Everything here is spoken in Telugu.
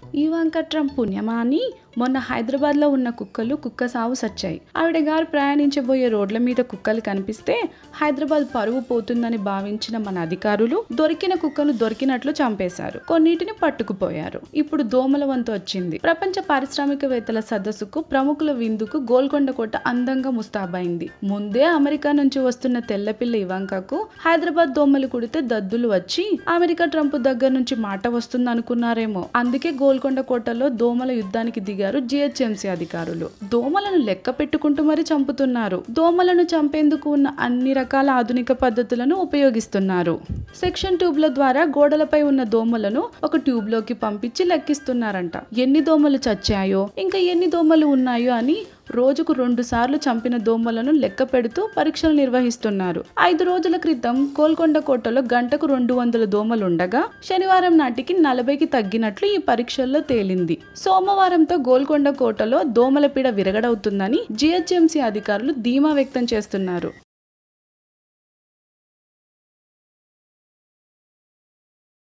ఇవాంక ట్రంప్ పుణ్యమా అని మొన్న హైదరాబాద్లో ఉన్న కుక్కలు కుక్క సావు సచ్చాయి ఆవిడ గారు ప్రయాణించబోయే రోడ్ల మీద కుక్కలు కనిపిస్తే హైదరాబాద్ పరువు పోతుందని భావించిన మన అధికారులు దొరికిన కుక్కను దొరికినట్లు చంపేశారు కొన్నిటిని పట్టుకుపోయారు ఇప్పుడు దోమల వంతు వచ్చింది ప్రపంచ పారిశ్రామికవేత్తల సదస్సుకు ప్రముఖుల విందుకు గోల్కొండ కోట అందంగా ముస్తాబైంది ముందే అమెరికా నుంచి వస్తున్న తెల్లపిల్ల ఇవాంకకు హైదరాబాద్ దోమలు కుడితే దద్దులు వచ్చి అమెరికా ట్రంప్ దగ్గర నుంచి మాట వస్తుంది అనుకున్నారేమో అందుకే గోల్కొండ కోటలో దోమల యుద్ధానికి దిగారు జిహెచ్ఎంసీ అధికారులు దోమలను లెక్క పెట్టుకుంటూ మరీ చంపుతున్నారు దోమలను చంపేందుకు ఉన్న అన్ని రకాల ఆధునిక పద్ధతులను ఉపయోగిస్తున్నారు సెక్షన్ ట్యూబ్ల ద్వారా గోడలపై ఉన్న దోమలను ఒక ట్యూబ్ లోకి పంపించి లెక్కిస్తున్నారంట ఎన్ని దోమలు చచ్చాయో ఇంకా ఎన్ని దోమలు ఉన్నాయో అని రోజుకు రెండు సార్లు చంపిన దోమలను లెక్క పెడుతూ పరీక్షలు నిర్వహిస్తున్నారు ఐదు రోజుల క్రితం కోల్కొండ కోటలో గంటకు రెండు వందల దోమలు ఉండగా శనివారం నాటికి నలభైకి తగ్గినట్లు ఈ పరీక్షల్లో తేలింది సోమవారంతో గోల్కొండ కోటలో దోమల పీడ విరగడవుతుందని జిహెచ్ఎంసీ అధికారులు ధీమా వ్యక్తం చేస్తున్నారు